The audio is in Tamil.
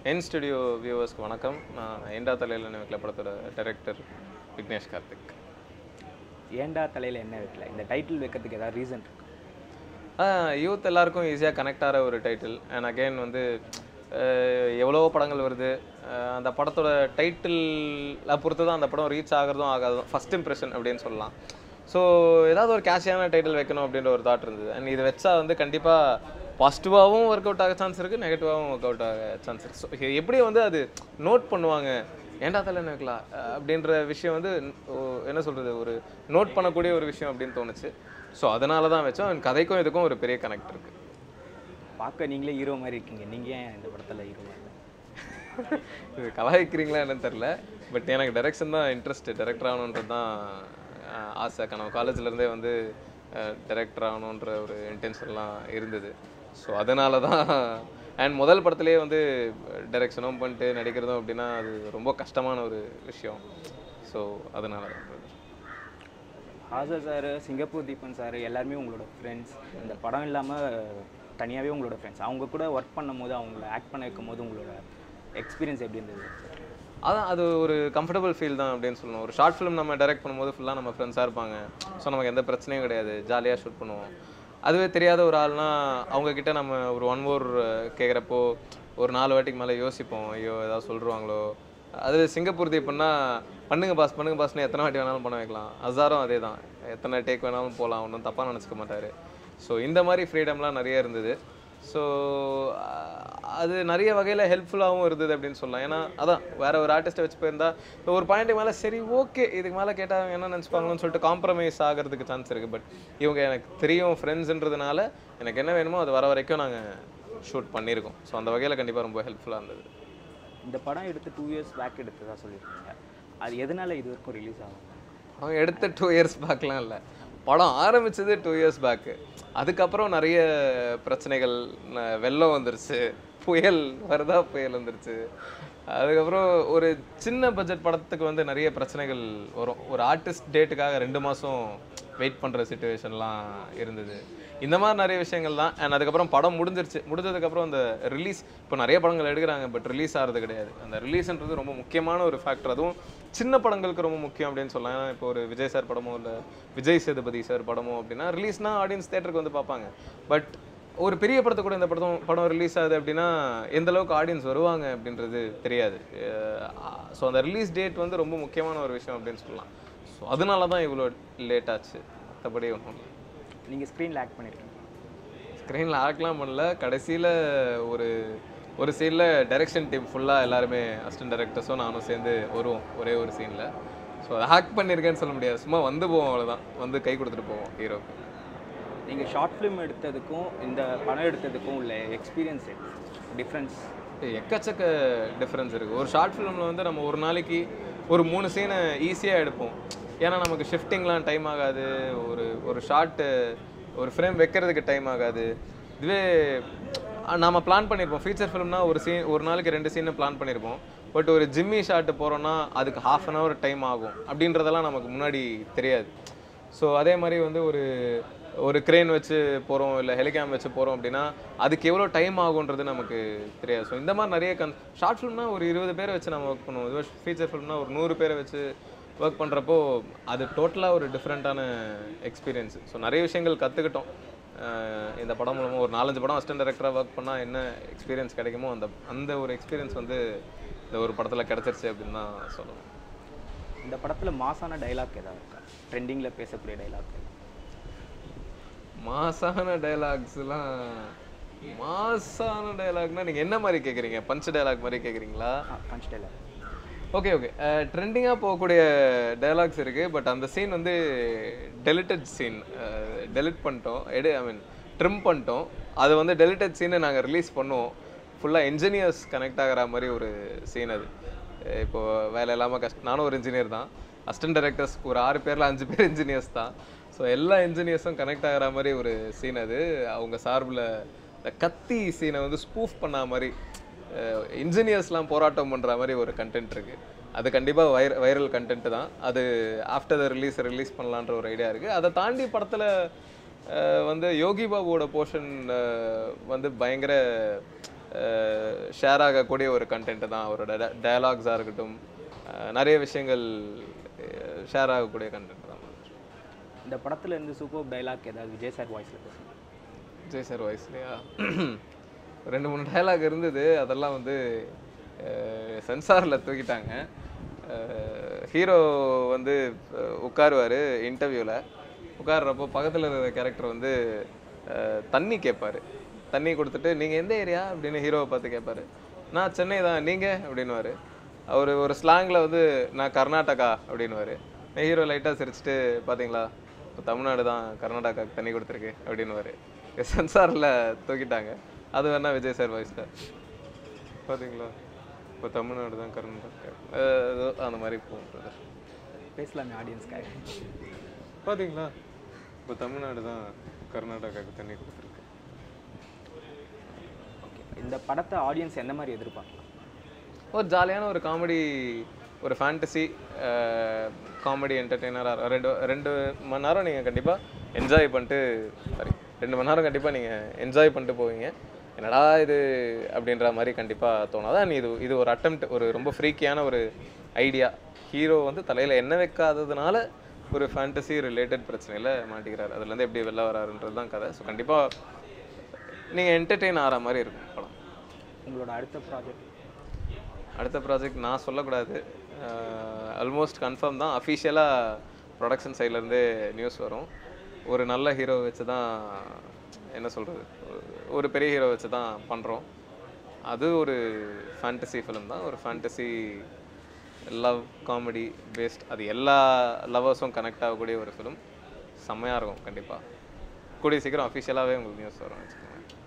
என் ஸ்டுடியோ வியூவர்ஸ்க்கு வணக்கம் நான் ஏண்டா தலையில் நினைக்கல படத்தோட டைரக்டர் விக்னேஷ் கார்த்திக் ஏண்டா தலையில் என்ன வைக்கல இந்த டைட்டில் வைக்கிறதுக்கு ஏதாவது ரீசன் இருக்கு யூத் எல்லாருக்கும் ஈஸியாக கனெக்ட் ஆகிற ஒரு டைட்டில் அண்ட் அகைன் வந்து அஹ், எவ்வளவோ படங்கள் வருது அஹ், அந்த படத்தோட டைட்டில் பொறுத்து தான் அந்த படம் ரீச் ஆகிறதும் ஆகாதும் ஃபஸ்ட் இம்ப்ரெஷன் அப்படின்னு சொல்லலாம் ஸோ ஏதாவது ஒரு கேஷியான டைட்டில் வைக்கணும் அப்படின்ற ஒரு தாட் இருந்தது அண்ட் இது வச்சா வந்து கண்டிப்பாக பாசிட்டிவாகவும் ஒர்க் அவுட் ஆக சான்ஸ் இருக்குது நெகட்டிவாகவும் ஒர்க் அவுட் ஆக சான்ஸ் இருக்குது ஸோ எப்படி வந்து அது நோட் பண்ணுவாங்க ஏன்டா தலை என்ன வைக்கலாம் அஹ் அப்படின்ற விஷயம் வந்து ஓ, என்ன சொல்கிறது ஒரு நோட் பண்ணக்கூடிய ஒரு விஷயம் அப்படின்னு தோணுச்சு ஸோ அதனால தான் வச்சோம் and கதைக்கும் இதுக்கும் ஒரு பெரிய கனெக்ட் இருக்குது பார்க்க நீங்களே ஹீரோ மாதிரி இருக்கீங்க நீங்கள் ஏன் இந்த படத்தில் ஹீரோ இல்லை இது கலாய்க்கிறீங்களா என்னன்னு தெரில பட் எனக்கு டைரக்ஷன் தான் இன்ட்ரெஸ்ட் டைரக்டர் ஆகணுன்றது தான் அஹ், ஆசை கனவு காலேஜ்லேருந்தே வந்து டைரக்டர் ஆகணுன்ற ஒரு இன்டென்ஷன்லாம் இருந்தது ஸோ அதனால தான் அண்ட் முதல் படத்துலேயே வந்து டைரக்ஷனும் பண்ணிட்டு நடிக்கிறதும் அப்படின்னா அது ரொம்ப கஷ்டமான ஒரு விஷயம் ஸோ அதனால தான் Hasa sir Singapore Deepan sir எல்லாருமே உங்களோட ஃப்ரெண்ட்ஸ் இந்த படம் இல்லாமல் தனியாகவே உங்களோட ஃப்ரெண்ட்ஸ் அவங்க கூட ஒர்க் பண்ணும்போது அவங்கள ஆக்ட் பண்ண வைக்கும் போது உங்களோட எக்ஸ்பீரியன்ஸ் எப்படி இருந்தது அதான் அது ஒரு கம்ஃபர்டபுள் ஃபீல் தான் அப்படின்னு சொல்லணும் ஒரு ஷார்ட் ஃபிலிம் நம்ம டைரக்ட் பண்ணும்போது ஃபுல்லாக நம்ம ஃப்ரெண்ட்ஸாக இருப்பாங்க ஸோ நமக்கு எந்த பிரச்சனையும் கிடையாது ஜாலியாக ஷூட் பண்ணுவோம் அதுவே தெரியாத ஒரு ஆள்னா அவங்க கிட்ட நம்ம ஒரு ஒன் ஓர் கேட்குறப்போ ஒரு நாலு வாட்டிக்கு மேலே யோசிப்போம் ஐயோ ஏதாவது சொல்லிருவாங்களோ அது சிங்கப்பூர் தீபம்னா பண்ணுங்க பாஸ் பண்ணுங்க பாஸ்னு எத்தனை வாட்டி வேணாலும் பண்ண வைக்கலாம் அசாரும் அதே தான் எத்தனை டேக் வேணாலும் போகலாம் ஒன்றும் தப்பாக நினச்சிக்க மாட்டார் ஸோ இந்த மாதிரி ஃப்ரீடம்லாம் நிறைய இருந்தது ஸோ அது நிறைய வகையில் ஹெல்ப்ஃபுல்லாகவும் இருந்தது அப்படின்னு சொல்லலாம் ஏன்னா அதான் வேற ஒரு ஆர்டிஸ்ட்டை வச்சு போயிருந்தா இப்போ ஒரு பாயிண்ட்டுக்கு மேலே சரி ஓகே இதுக்கு மேலே கேட்டால் அவங்க என்ன நினச்சிப்பாங்களோன்னு சொல்லிட்டு காம்ப்ரமைஸ் ஆகிறதுக்கு சான்ஸ் இருக்குது பட் இவங்க எனக்கு தெரியும் ஃப்ரெண்ட்ஸுன்றதுனால எனக்கு என்ன வேணுமோ அது வர வரைக்கும் நாங்கள் ஷூட் பண்ணியிருக்கோம் ஸோ அந்த வகையில் கண்டிப்பாக ரொம்ப ஹெல்ப்ஃபுல்லாக இருந்தது இந்த படம் எடுத்து டூ இயர்ஸ் பேக் எடுத்ததா சொல்லியிருக்கீங்க அது எதனால இது வரைக்கும் ரிலீஸ் ஆகும் அவன் எடுத்த டூ இயர்ஸ் பேக்லாம் இல்லை படம் ஆரம்பிச்சது டூ இயர்ஸ் பேக்கு அதுக்கப்புறம் நிறைய பிரச்சனைகள் ந- வெள்ளம் வந்துருச்சு புயல் வருதா புயல் வந்துருச்சு அதுக்கப்புறம் ஒரு சின்ன பட்ஜெட் படத்துக்கு வந்து நிறைய பிரச்சனைகள் வரும் ஒரு ஆர்டிஸ்ட் டேட்டுக்காக ரெண்டு மாதம் வெயிட் பண்ணுற சுச்சுவேஷன்லாம் இருந்தது இந்த மாதிரி நிறைய விஷயங்கள் தான் அண்ட் அதுக்கப்புறம் படம் முடிஞ்சிருச்சு முடிஞ்சதுக்கப்புறம் அந்த ரிலீஸ் இப்போ நிறைய படங்கள் எடுக்கிறாங்க பட் ரிலீஸ் ஆகிறது கிடையாது அந்த ரிலீஸ்ன்றது ரொம்ப முக்கியமான ஒரு ஃபேக்டர் அதுவும் சின்ன படங்களுக்கு ரொம்ப முக்கியம் அப்படின்னு சொல்லலாம் ஏன்னா இப்போ ஒரு விஜய் சார் படமோ இல்லை விஜய் சேதுபதி சார் படமோ அப்படின்னா ரிலீஸ்னா ஆடியன்ஸ் தேட்டருக்கு வந்து பார்ப்பாங்க பட் ஒரு பெரிய படத்தை கூட இந்த படம் படம் ரிலீஸ் ஆகுது அப்படின்னா எந்த அளவுக்கு ஆடியன்ஸ் வருவாங்க அப்படின்றது தெரியாது ஸோ அந்த ரிலீஸ் டேட் வந்து ரொம்ப முக்கியமான ஒரு விஷயம் அப்படின்னு சொல்லலாம் ஸோ அதனால தான் இவ்வளோ லேட் ஆச்சு மற்றபடி ஒன்றும் இல்லை நீங்கள் ஸ்க்ரீனில் ஆக்ட் பண்ணியிருக்கீங்க ஸ்க்ரீனில் ஆக்லாம் பண்ணல கடைசியில் ஒரு ஒரு சீனில் டைரக்ஷன் டீம் ஃபுல்லாக எல்லாருமே அசிஸ்டன்ட் டைரக்டர்ஸும் நானும் சேர்ந்து வருவோம் ஒரே ஒரு சீனில் ஸோ அதை ஹேக் பண்ணியிருக்கேன்னு சொல்ல முடியாது சும்மா வந்து போவோம் அவ்வளோதான் வந்து கை கொடுத்துட்டு போவோம் ஹீரோக்கு நீங்கள் ஷார்ட் ஃபிலிம் எடுத்ததுக்கும் இந்த படம் எடுத்ததுக்கும் உள்ள எக்ஸ்பீரியன்ஸ் டிஃப்ரென்ஸ் எக்கச்சக்க டிஃப்ரென்ஸ் இருக்குது ஒரு ஷார்ட் ஃபிலிமில் வந்து நம்ம ஒரு நாளைக்கு ஒரு மூணு சீனை ஈஸியாக எடுப்போம் ஏன்னா நமக்கு ஷிஃப்டிங்லாம் டைம் ஆகாது ஒரு ஒரு ஷார்ட்டு ஒரு ஃப்ரேம் வைக்கிறதுக்கு டைம் ஆகாது இதுவே அஹ், நாம பிளான் பண்ணியிருப்போம் ஃபீச்சர் ஃபிலிம்னா ஒரு சீன் ஒரு நாளைக்கு ரெண்டு சீனை பிளான் பண்ணியிருப்போம் பட் ஒரு ஜிம்மி ஷாட்டு போகிறோன்னா அதுக்கு ஹாஃப் அன் ஹவர் டைம் ஆகும் அப்படின்றதெல்லாம் நமக்கு முன்னாடி தெரியாது ஸோ அதே மாதிரி வந்து ஒரு ஒரு கிரேன் வச்சு போகிறோம் இல்லை ஹெலிகாம் வச்சு போகிறோம் அப்படின்னா அதுக்கு எவ்வளோ டைம் ஆகுன்றது நமக்கு தெரியாது ஸோ இந்த மாதிரி நிறைய கன் ஷார்ட் ஃபிலிம்னா ஒரு இருபது பேரை வச்சு நம்ம ஒர்க் பண்ணுவோம் இதுவே ஃபீச்சர் ஃபிலிம்னா ஒரு நூறு பேரை வச்சு ஒர்க் பண்ணுறப்போ அது டோட்டலாக ஒரு டிஃப்ரெண்ட்டான எக்ஸ்பீரியன்ஸ் ஸோ நிறைய விஷயங்கள் கற்றுக்கிட்டோம் இந்த படம் மூலமாக ஒரு நாலஞ்சு படம் அசிஸ்டன்ட் டைரக்டராக ஒர்க் பண்ணால் என்ன எக்ஸ்பீரியன்ஸ் கிடைக்குமோ அந்த அந்த ஒரு எக்ஸ்பீரியன்ஸ் வந்து இந்த ஒரு படத்தில் கிடச்சிருச்சு அப்படின்னு தான் சொல்லணும் இந்த படத்தில் மாசான டைலாக் ஏதாவது இருக்கா ட்ரெண்டிங்கில் பேசக்கூடிய டைலாக் மாசான டைலாக்ஸ்லாம் மாசான டைலாக்னா நீங்கள் என்ன மாதிரி கேட்குறீங்க பஞ்ச் டைலாக் மாதிரி கேட்குறீங்களா பஞ்ச் டைலாக் ஓகே ஓகே ட்ரெண்டிங்காக போகக்கூடிய டைலாக்ஸ் இருக்குது பட் அந்த சீன் வந்து டெலிட்டட் சீன் டெலிட் பண்ணிட்டோம் எடு ஐ மீன் ட்ரிம் பண்ணிட்டோம் அது வந்து டெலிட்டட் சீனை நாங்கள் ரிலீஸ் பண்ணுவோம் ஃபுல்லாக இன்ஜினியர்ஸ் கனெக்ட் ஆகிற மாதிரி ஒரு சீன் அது அஹ் இப்போ வேலை இல்லாமல் கஷ்ட நானும் ஒரு இன்ஜினியர் தான் அசிஸ்டன்ட் டைரக்டர்ஸ் ஒரு ஆறு பேரில் அஞ்சு பேர் இன்ஜினியர்ஸ் தான் ஸோ எல்லா இன்ஜினியர்ஸும் கனெக்ட் ஆகிற மாதிரி ஒரு சீன் அது அவங்க சார்பில் இந்த கத்தி சீனை வந்து ஸ்பூஃப் பண்ண மாதிரி இன்ஜினியர்ஸ்லாம் போராட்டம் பண்ணுற மாதிரி ஒரு கண்டென்ட் இருக்குது அது கண்டிப்பாக வைர வைரல் கண்டென்ட் தான் அது ஆஃப்டர் த ரிலீஸ் ரிலீஸ் பண்ணலான்ற ஒரு ஐடியா இருக்குது அதை தாண்டி படத்தில் வந்து யோகி பாபுவோட போர்ஷன் வந்து பயங்கர ஷேர் ஆகக்கூடிய ஒரு கண்டென்ட் தான் அவரோட டயலாக்ஸாக இருக்கட்டும் அஹ், நிறைய விஷயங்கள் ஷேர் ஆகக்கூடிய கண்டென்ட் தான் இந்த படத்துல இருந்து சூப்பர் டைலாக் ஏதாவது விஜய் சார் வாய்ஸில் பேசுங்க விஜய் சார் வாய்ஸ்லையா ரெண்டு மூணு டயலாக் இருந்தது அதெல்லாம் வந்து சென்சாரில் தூக்கிட்டாங்க ஹீரோ வந்து உட்காருவார் இன்டர்வியூவில் உட்கார்றப்போ பக்கத்தில் இருக்கிற கேரக்டர் வந்து அஹ், தண்ணி கேட்பாரு தண்ணி கொடுத்துட்டு நீங்கள் எந்த ஏரியா அப்படின்னு ஹீரோவை பார்த்து கேட்பாரு நான் சென்னை தான் நீங்கள் அப்படின்னுவாரு அவர் ஒரு ஸ்லாங்கில் வந்து நான் கர்நாடகா அப்படின்னுவாரு ஹீரோ லைட்டாக சிரிச்சிட்டு பார்த்தீங்களா இப்போ தமிழ்நாடு தான் கர்நாடகாவுக்கு தண்ணி கொடுத்துருக்கு அப்படின்னுவாரு சென்சாரில் தூக்கிட்டாங்க அது வேணா விஜய் சார் வாய்ஸில் பார்த்தீங்களா இப்போ தமிழ்நாடு தான் கர்நாடகா அஹ் ஏதோ அந்த மாதிரி போகும் brother. பேசலாமே ஆடியன்ஸ்க்காக பார்த்தீங்களா இப்போ தமிழ்நாடு தான் கர்நாடகாவுக்கு தண்ணி கொடுத்துருக்கு ஓகே இந்த படத்தை ஆடியன்ஸ் எந்த மாதிரி எதிர்பார்க்கலாம் ஒரு ஜாலியான ஒரு காமெடி ஒரு ஃபேண்டசி காமெடி என்டர்டெய்னராக ரெண்டு ரெண்டு மணி நேரம் நீங்கள் கண்டிப்பாக என்ஜாய் பண்ணிட்டு சாரி ரெண்டு மணி நேரம் கண்டிப்பாக நீங்கள் என்ஜாய் பண்ணிட்டு போவீங்க என்னடா இது அப்படின்ற மாதிரி கண்டிப்பாக தோணாதான் நீ இது இது ஒரு அட்டம்ப்ட் ஒரு ரொம்ப ஃப்ரீக்கியான ஒரு ஐடியா ஹீரோ வந்து தலையில் என்ன வைக்காததுனால ஒரு ஃபேண்டசி ரிலேட்டட் பிரச்சனையில் மாட்டிக்கிறாரு அதுலேருந்து எப்படி வெளில வராருன்றது தான் கதை ஸோ கண்டிப்பாக நீங்கள் என்டர்டெயின் ஆகிற மாதிரி இருக்கும் படம் உங்களோட அடுத்த ப்ராஜெக்ட் அடுத்த ப்ராஜெக்ட் நான் சொல்லக்கூடாது ஆல்மோஸ்ட் கன்ஃபார்ம் தான் அஃபிஷியலாக ப்ரொடக்ஷன் சைட்லேருந்தே நியூஸ் வரும் ஒரு நல்ல ஹீரோ வச்சு தான் என்ன சொல்கிறது ஒரு பெரிய ஹீரோ வச்சு தான் பண்ணுறோம் அது ஒரு ஃபேண்டசி ஃபிலிம் தான் ஒரு ஃபேண்டசி லவ் காமெடி பேஸ்ட் அது எல்லா லவர்ஸும் கனெக்ட் ஆகக்கூடிய ஒரு ஃபிலிம் செம்மையாக இருக்கும் கண்டிப்பாக கூடிய சீக்கிரம் அஃபிஷியலாகவே உங்களுக்கு நியூஸ் வரும் வச்சுக்கோங்க